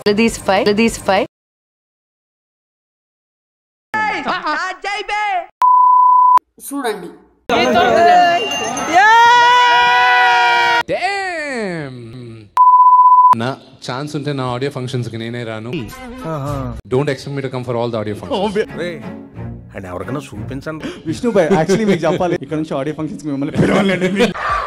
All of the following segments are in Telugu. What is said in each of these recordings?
These five. These five. చూడండి నా ఛాన్స్ ఉంటే నా ఆడియో ఫంక్షన్స్ కి నేనే రాను don't expect me to come for all the audio function and ఎవరికైనా చూపించండి విష్ణు భాయ్ యాక్చువల్లీ మీకు చెప్పాలి ఇక్కడ నుంచి ఆడియో ఫంక్షన్స్ మిమ్మల్ని పిలవాలండి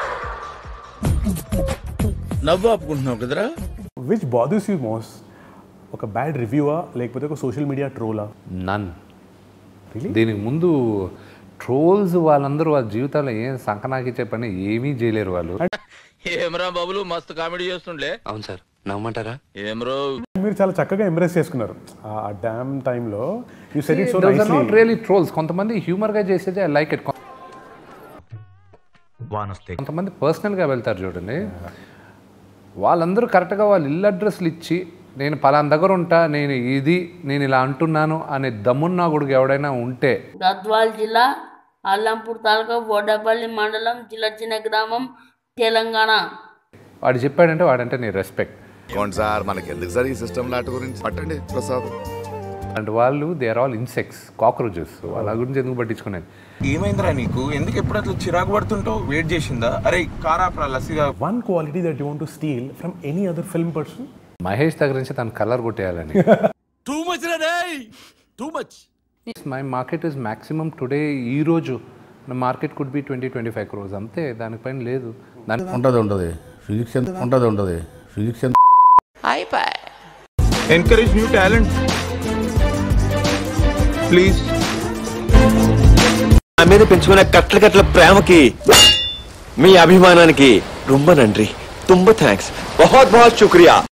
నవ్వు ఆపుకుంటున్నావు కదరా విచ్ బాదర్స్ యూ మోస్ట్ ఒక బ్యాడ్ రివ్యూవా లేకపోతే ఒక సోషల్ మీడియా ట్రోలా నన్ దీనికి ముందు ట్రోల్స్ వాళ్ళందరూ వాళ్ళ జీవితాల్లో ఏం సంకనాకిచ్చే పని ఏమీ చేయలేరు వాళ్ళు ఏమరా బాబులు మస్తు కామెడీ చేస్తుండే అవును సార్ నమ్మంటారా ఏమరో మీరు చాలా చక్కగా ఎంబ్రేస్ చేసుకున్నారు ఆ డ్యామ్ టైంలో you said it so nicely not really trolls కొంతమంది హ్యూమర్ గా చేసేది ఐ లైక్ ఇట్ కొంతమంది పర్సనల్ గా వెళ్తారు చూడండి వాళ్ళందరూ కరెక్ట్గా వాళ్ళ ఇల్లు అడ్రస్లు ఇచ్చి నేను పలానా దగ్గర ఉంటా నేను ఇది నేను ఇలా అంటున్నాను అనే దమ్మున్నా కూడా ఎవడైనా ఉంటే గద్వాల్ జిల్లా అల్లంపూర్ తాలూకా బోడపల్లి మండలం చిలచిన గ్రామం తెలంగాణ వాడు చెప్పాడంటే వాడంటే నీ రెస్పెక్ట్ కోండి సార్ మనకి ఎందుకు సార్ ఈ సిస్టమ్ లాట్ గురించి పట్టండి ప్రసాద్ అండ్ వాళ్ళు they are all insects cockroaches వాళ్ళ గురించి ఎందుకు పట్టించుకునేది ఏమైందిరా నీకు ఎందుకు ఎప్పుడు అట్లా చిరాకు పడుతుంటావు వెయిట్ చేసిందా అరే కారా లస్సీగా one quality that you want to steal from any other film person Mahesh దగ్గర నుంచి తను కలర్ కొట్టేయాలని టూ మచ్ రే too much my market is maximum today ఈ రోజు market could be twenty twenty five crores అంతే దానిపైన లేదు దాని ఉంటుంది ఉంటుంది ఫిజిక్స్ ఎంత ఉంటుంది ఉంటుంది ఫిజిక్స్ ఎంత ఎంకరేజ్ న్యూ టాలెంట్ ప్లీజ్ నా మీద పెంచుకున్న కట్ల కట్ల ప్రేమకి మీ అభిమానానికి రొంబ నండ్రి తుంబ థ్యాంక్స్ బహుత్ బహుత్ శుక్రియా